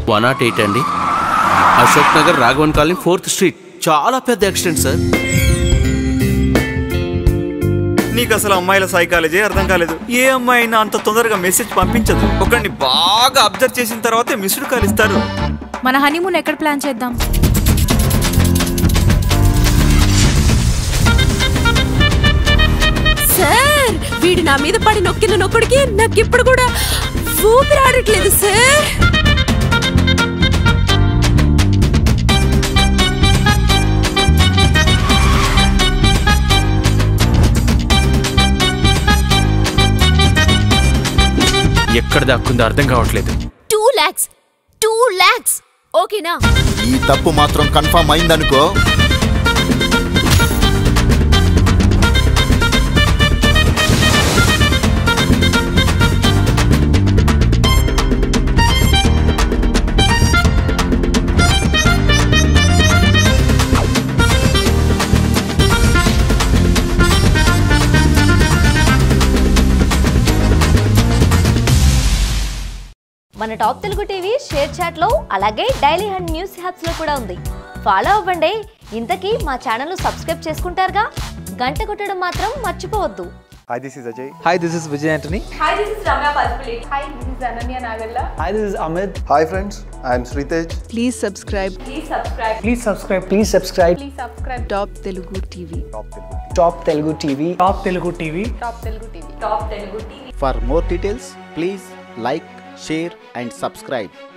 One nought eight అండి Ashok Nagar Raghavan colony fourth street చాలా పెద్ద యాక్సిడెంట్ సార్ నీకు అసలు అమ్మాయిల సైకాలజీ అర్థం కాలేదు ఏ అమ్మాయి అయినా అంత తొందరగా మెసేజ్ పంపించదు ఒకరిని బాగా అబ్జర్వ్ చేసిన తర్వాతే మిస్డ్ కాల్ ఇస్తారు మన హనీమూన్ ఎక్కడ ప్లాన్ చేద్దాం సార్ వీడు నా మీద పడి నొక్కిన నొక్కడికి నాకు ఇప్పుడు కూడా ఊపిరి ఆడట్లేదు సార్ ఎక్కడ దాక్కుందో అర్థం కావట్లేదు టూ లాక్స్ టూ లాక్స్ ఓకేనా ఈ తప్పు మాత్రం కన్ఫర్మ్ అయిందనుకో మన టాప్ తెలుగు టీవీ షేర్ చాట్లో అలాగే డైలీ హండ్ న్యూస్ హ్యాప్స్ లో కూడా ఉంది ఫాలో అవ్వండి ఇంతకీ మా ఛానల్ సబ్స్క్రైబ్ చేసుకుంటారుగా గంట కొట్టడం మాత్రం మర్చిపోవద్దు Hi, this is Ajay. Hi, this is Vijay Antony. Hi, this is Ramya Palpulate. Hi, this is Ananya Nagalla. Hi, this is Amit. Hi, friends. I am Sritej. Please subscribe Please subscribe. Please subscribe. Please subscribe. Please subscribe. Top Telugu TV Top Telugu TV. Top Telugu TV. Top Telugu TV. Top Telugu TV. For more details please like share and subscribe